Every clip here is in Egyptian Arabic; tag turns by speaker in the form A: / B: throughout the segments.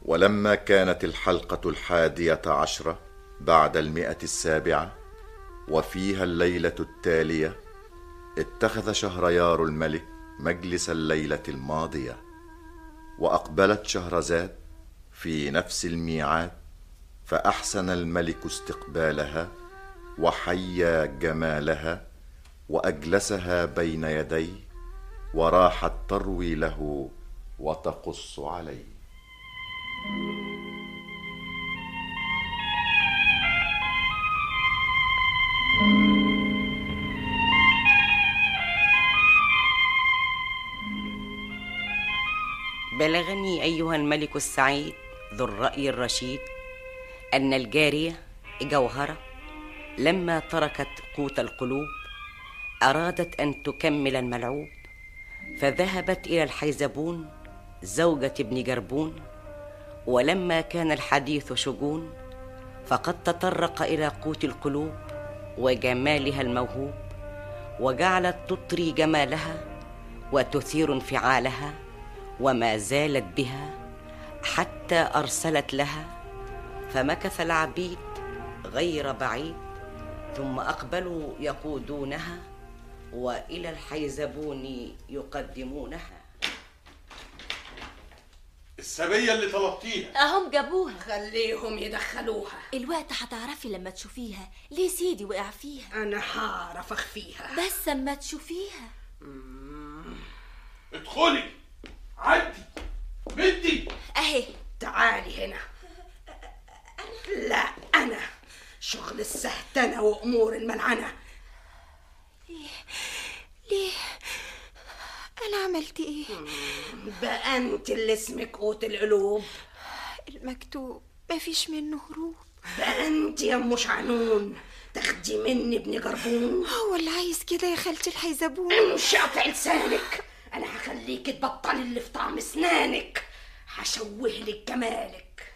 A: ولما كانت الحلقة الحادية عشرة بعد المئة السابعة وفيها الليلة التالية اتخذ شهريار الملك مجلس الليلة الماضية وأقبلت شهرزاد في نفس الميعاد فأحسن الملك استقبالها وحيا جمالها وأجلسها بين يديه وراحت تروي له وتقص عليه
B: بلغني ايها الملك السعيد ذو الراي الرشيد ان الجاريه جوهره لما تركت قوت القلوب ارادت ان تكمل الملعوب فذهبت الى الحيزبون زوجة ابن جربون ولما كان الحديث شجون فقد تطرق الى قوت القلوب وجمالها الموهوب وجعلت تطري جمالها وتثير انفعالها وما زالت بها حتى ارسلت لها فمكث العبيد غير بعيد ثم اقبلوا يقودونها والى الحيزبون يقدمونها
C: السبية اللي طلبتيها
D: اهم جابوها
E: خليهم يدخلوها
D: الوقت هتعرفي لما تشوفيها ليه سيدي وقع فيها
E: انا هعرف اخفيها
D: بس اما تشوفيها
C: ادخلي عدي مدي
D: اهي
E: تعالي هنا لا انا شغل السهتنة وامور الملعنة
D: ليه انا عملت ايه
E: بقى انت اللي اسمك قوت القلوب
D: المكتوب مفيش منه هروب
E: بقى انت يا ام شعنون تاخدي مني ابن جربون
D: هو اللي عايز كده يا خالتي الحيزبون
E: امشي قطع لسانك انا هخليك تبطلي اللي في طعم اسنانك هشوه لك جمالك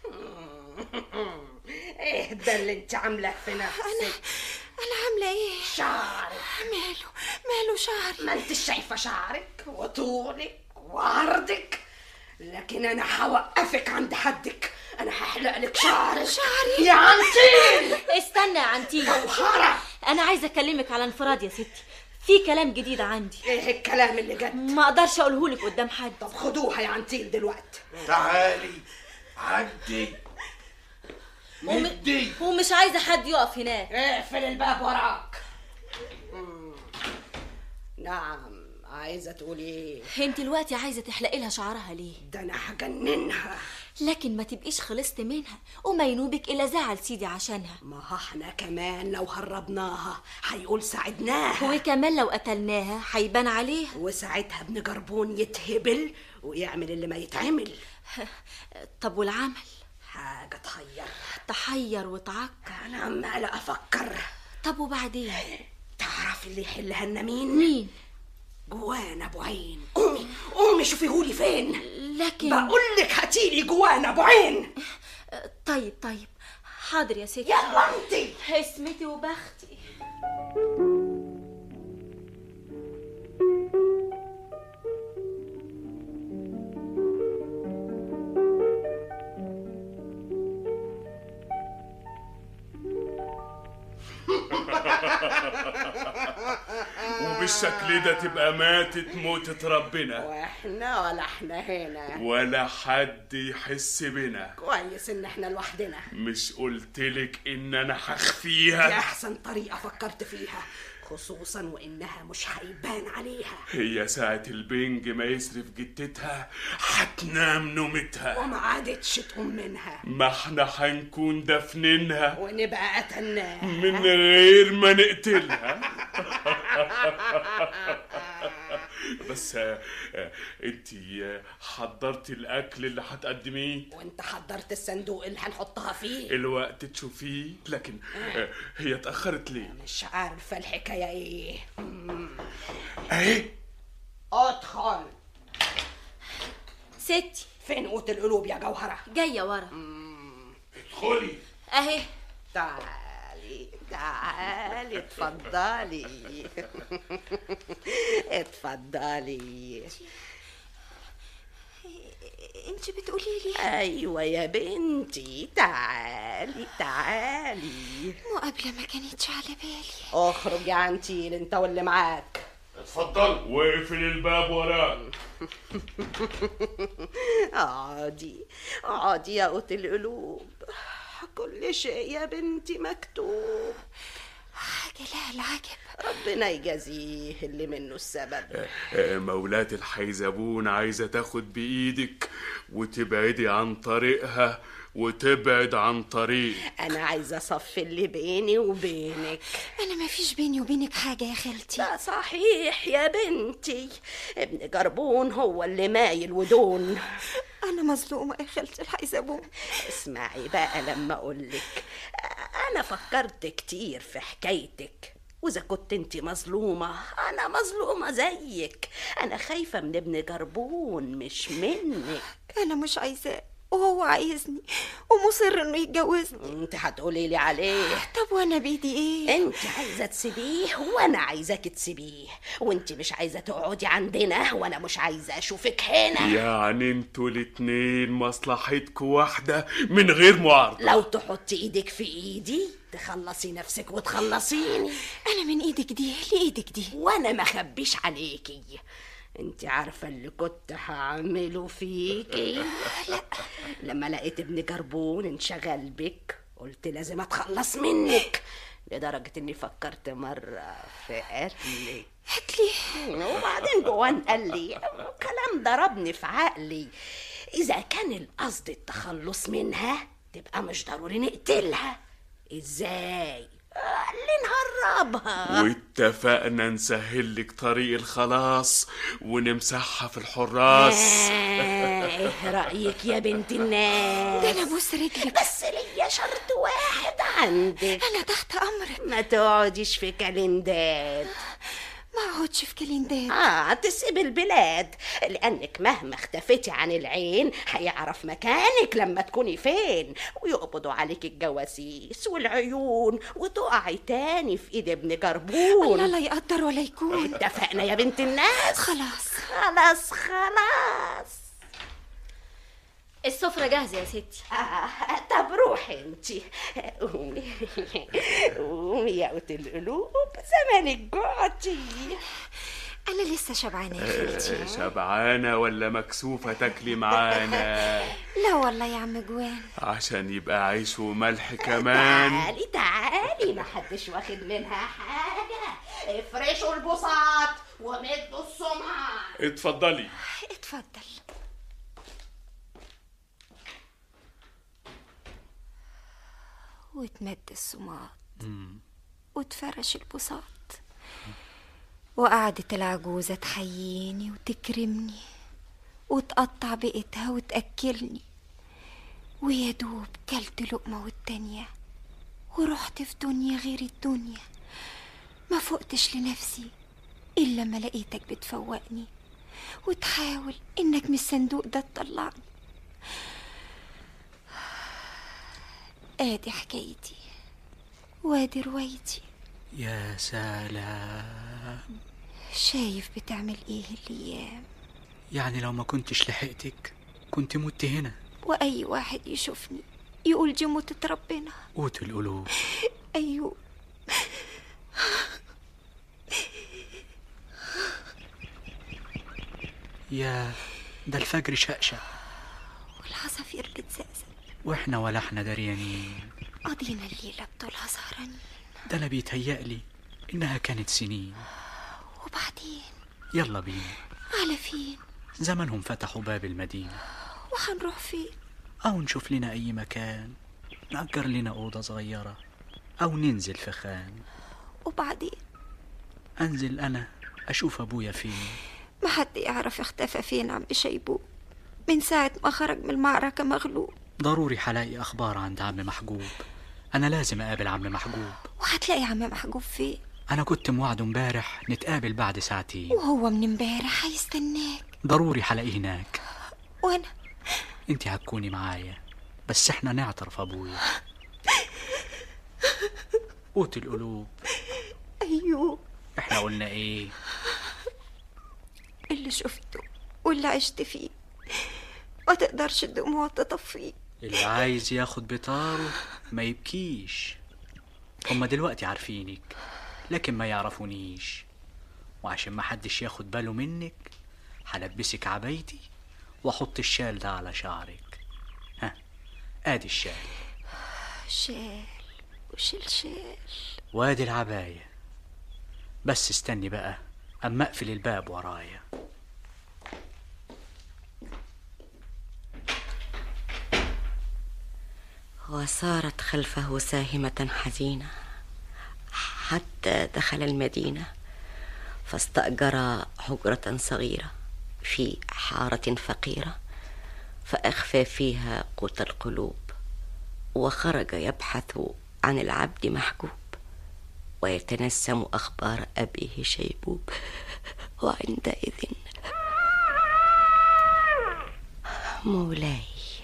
E: ايه ده اللي انت عاملاه في نفسك
D: انا عامله ايه
E: شعرك
D: ماله ماله شعري
E: ما انت شايفه شعرك وطولك وعرضك لكن انا هوقفك عند حدك انا هحلق لك شعرك
D: شعري؟
E: يا عنتيل
D: استنى يا عنتيل
E: جوهره
D: انا عايزه اكلمك على انفراد يا ستي في كلام جديد عندي
E: ايه الكلام اللي جد
D: ما اقدرش اقوله لك قدام حد
E: طب خدوها يا عنتيل دلوقتي
C: تعالي عدي مدي
D: ومش عايزه حد يقف هناك
E: اقفل الباب وراك مم. نعم عايزه تقولي ايه
D: انت دلوقتي عايزه تحلقي لها شعرها ليه
E: ده انا هجننها
D: لكن ما تبقيش خلصت منها وما ينوبك الا زعل سيدي عشانها
E: ما احنا كمان لو هربناها هيقول ساعدناها
D: وكمان لو قتلناها هيبان عليها
E: وساعتها ابن جربون يتهبل ويعمل اللي ما يتعمل
D: طب والعمل
E: حاجة تحير
D: تحير وتعكر
E: أنا عمالة أفكر
D: طب وبعدين
E: تعرف اللي يحلها لنا مين؟
D: مين
E: جوانا أبو عين قومي قومي شوفيهولي فين
D: لكن
E: بقولك هاتيلي جوانا أبو عين
D: طيب طيب حاضر يا ستي
E: يلا انتي
D: اسمتي وبختي
F: وبالشكل ده تبقى ماتت موتة ربنا
E: واحنا ولا احنا هنا
F: ولا حد يحس بنا
E: كويس ان احنا لوحدنا
F: مش قلتلك ان انا
E: دي
F: هخفيها
E: احسن طريقة فكرت فيها خصوصا وانها مش هيبان عليها
F: هي ساعة البنج ما يصرف جتتها هتنام نومتها
E: وما عادتش تقوم منها
F: ما احنا هنكون دفنينها
E: ونبقى قتلناها
F: من غير ما نقتلها بس آه، آه، انتي آه، حضرتي الاكل اللي هتقدميه
E: وانت حضرت الصندوق اللي هنحطها فيه
F: الوقت تشوفيه لكن آه، هي اتأخرت ليه
E: مش عارفة الحكاية ايه
F: اهي
E: ادخل
D: ستي
E: فين قوت القلوب يا جوهرة
D: جايه ورا
C: ادخلي
D: اهي
E: تعالي تعالي اتفضلي اتفضلي
D: انت بتقولي لي
E: ايوه يا بنتي تعالي تعالي
D: مقابلة ما كانتش على بالي
E: اخرج يا عنتيل انت واللي معاك
C: اتفضل
F: واقفل الباب وراك
E: اقعدي اقعدي يا قوت القلوب كل شيء يا بنتي مكتوب
D: حاجة لها العجب
E: ربنا يجازيه اللي منه السبب
F: آه، مولاة الحيزبون عايزة تاخد بإيدك وتبعدي عن طريقها وتبعد عن طريق
E: انا عايزه اصفي اللي بيني وبينك
D: انا ما فيش بيني وبينك حاجة يا خالتي
E: ده صحيح يا بنتي ابن جربون هو اللي مايل ودون
D: انا مظلومة يا خالتي الحيزبون
E: اسمعي بقى لما اقولك انا فكرت كتير في حكايتك واذا كنت انت مظلومه انا مظلومه زيك انا خايفه من ابن جربون مش منك
D: انا مش عايزاه وهو عايزني ومصر انه يتجوزني
E: انت هتقولي لي عليه
D: طب وانا بايدي ايه
E: انت عايزه تسيبيه وانا عايزاك تسيبيه وانت مش عايزه تقعدي عندنا وانا مش عايزه اشوفك هنا
F: يعني انتوا الاتنين مصلحتكوا واحدة من غير معارضة
E: لو تحطي ايدك في ايدي تخلصي نفسك وتخلصيني
D: انا من ايدك دي لايدك دي
E: وانا ما خبيش عليكي انت عارفه اللي كنت هعمله فيكي لا لما لقيت ابن جربون انشغل بك قلت لازم اتخلص منك لدرجة اني فكرت مرة في قتلك
D: هاتلي
E: وبعدين جوان قال لي كلام ضربني في عقلي اذا كان القصد التخلص منها تبقى مش ضروري نقتلها ازاي آه، اللي نهربها
F: واتفقنا نسهل لك طريق الخلاص ونمسحها في الحراس
E: ايه رأيك يا بنت الناس
D: ده انا ابوس رجلك
E: بس ليا شرط واحد عندك
D: انا تحت امرك
E: ما تقعديش في كالندات
D: ما اقعدش في كالندات
E: اه تسيب البلاد لانك مهما اختفيتي عن العين هيعرف مكانك لما تكوني فين ويقبضوا عليك الجواسيس والعيون وتقعي تاني في ايد ابن
D: الله
E: جربون
D: لا يقدر ولا يكون
E: اتفقنا يا بنت الناس
D: خلاص
E: خلاص خلاص
D: السفرة جاهزة يا ستي
E: آه طب روحي انت قومي قومي يا قوت القلوب زمانك جوعتي
D: انا لسه شبعانة يا خالتي
F: آه، شبعانة ولا مكسوفة تاكلي معانا
D: لا والله يا عم جوان
F: عشان يبقى عيش وملح كمان
E: تعالي تعالي ما حدش واخد منها حاجة افرشوا البساط ومدوا السمعة
F: اتفضلي
D: اتفضل وتمد الصمات وتفرش البساط وقعدت العجوزة تحييني وتكرمني وتقطع بقتها وتأكلني ويا دوب كلت لقمة والتانية ورحت في دنيا غير الدنيا ما فقتش لنفسي إلا ما لقيتك بتفوقني وتحاول إنك من الصندوق ده تطلعني آدي حكايتي وادي روايتي
G: يا سلام
D: شايف بتعمل ايه الأيام
G: يعني لو ما كنتش لحقتك كنت مت هنا
D: وأي واحد يشوفني يقول دي موتة ربنا
G: قوت القلوب
D: أيوه
G: يا ده الفجر شقشق
D: والعصافير بتزقزق
G: واحنا ولا احنا دريانين
D: قضينا الليلة بطولها سهرانين
G: ده انا بيتهيألي انها كانت سنين
D: وبعدين
G: يلا بينا
D: على فين
G: زمانهم فتحوا باب المدينة
D: وهنروح فين
G: أو نشوف لنا أي مكان نأجر لنا أوضة صغيرة أو ننزل في خان
D: وبعدين
G: أنزل أنا أشوف أبويا فين
D: ما حد يعرف اختفى فين عم شيبوه من ساعة ما خرج من المعركة مغلوب
G: ضروري حلاقي أخبار عند عم محجوب أنا لازم أقابل عم محجوب
D: وهتلاقي عم محجوب فين
G: أنا كنت موعده امبارح نتقابل بعد ساعتين
D: وهو من امبارح هيستناك
G: ضروري حلاقيه هناك
D: وانا
G: انت هتكوني معايا بس احنا نعترف أبويا قوت القلوب
D: ايوه
G: احنا قلنا ايه
D: اللي شفته واللي عشت فيه ما تقدرش الدموع تطفيه
G: اللي عايز ياخد بطاره ما يبكيش هما دلوقتي عارفينك لكن ما يعرفونيش وعشان ما حدش ياخد باله منك هلبسك عبايتي واحط الشال ده على شعرك ها ادي الشال
D: شال وشلشال
G: وادي العباية بس استني بقى اما اقفل الباب ورايا
B: وصارت خلفه ساهمة حزينة حتى دخل المدينة فاستأجر حجرة صغيرة في حارة فقيرة فأخفى فيها قوت القلوب وخرج يبحث عن العبد محجوب ويتنسم أخبار أبيه شيبوب وعندئذ مولاي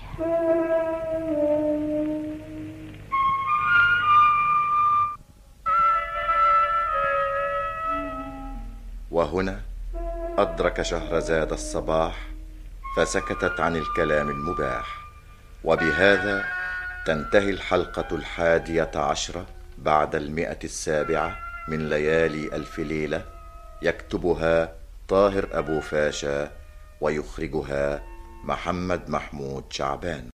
A: وهنا أدرك شهرزاد الصباح فسكتت عن الكلام المباح وبهذا تنتهي الحلقة الحادية عشرة بعد المئة السابعة من ليالي ألف ليلة يكتبها طاهر أبو فاشا ويخرجها محمد محمود شعبان